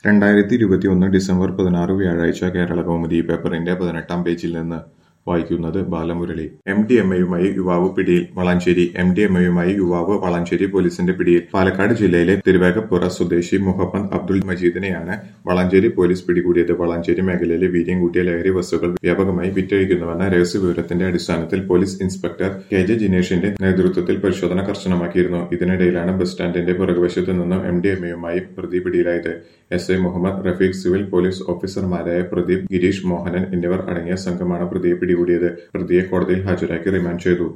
രണ്ടായിരത്തി ഇരുപത്തിയൊന്ന് ഡിസംബർ പതിനാറ് വ്യാഴാഴ്ച കേരള കൗമുദി പേപ്പറിന്റെ പതിനെട്ടാം പേജിൽ നിന്ന് വായിക്കുന്നത് ബാലമുരളി എം ഡി എം എയുമായി യുവാവ് പിടിയിൽ വളാഞ്ചേരി എം ഡി എം എയുമായി യുവാവ് വളാഞ്ചേരി പോലീസിന്റെ പിടിയിൽ പാലക്കാട് ജില്ലയിലെ തിരുവേഗപ്പുറ സ്വദേശി മുഹമ്മദ് അബ്ദുൾ മജീദിനെയാണ് വളാഞ്ചേരി പോലീസ് പിടികൂടിയത് വളാഞ്ചേരി മേഖലയിലെ വീര്യം കൂട്ടിയ ലഹരി വസ്തുക്കൾ വ്യാപകമായി വിറ്റഴിക്കുന്നുവെന്ന രഹസ്യവിവരത്തിന്റെ അടിസ്ഥാനത്തിൽ പോലീസ് ഇൻസ്പെക്ടർ കെ ജെ ജിനേഷിന്റെ നേതൃത്വത്തിൽ പരിശോധന കർശനമാക്കിയിരുന്നു ഇതിനിടയിലാണ് ബസ് സ്റ്റാൻഡിന്റെ പുറകുവശത്തു നിന്നും എം ഡി എം എയുമായി പ്രതി പിടിയിലായത് S I Muhammad Rafeeq civil police ഓഫീസർമാരായ പ്രദീപ് ഗിരീഷ് മോഹനൻ എന്നിവർ അടങ്ങിയ സംഘമാണ് പ്രതിയെ പിടികൂടിയത് പ്രതിയെ കോടതിയിൽ ഹാജരാക്കി റിമാൻഡ് ചെയ്തു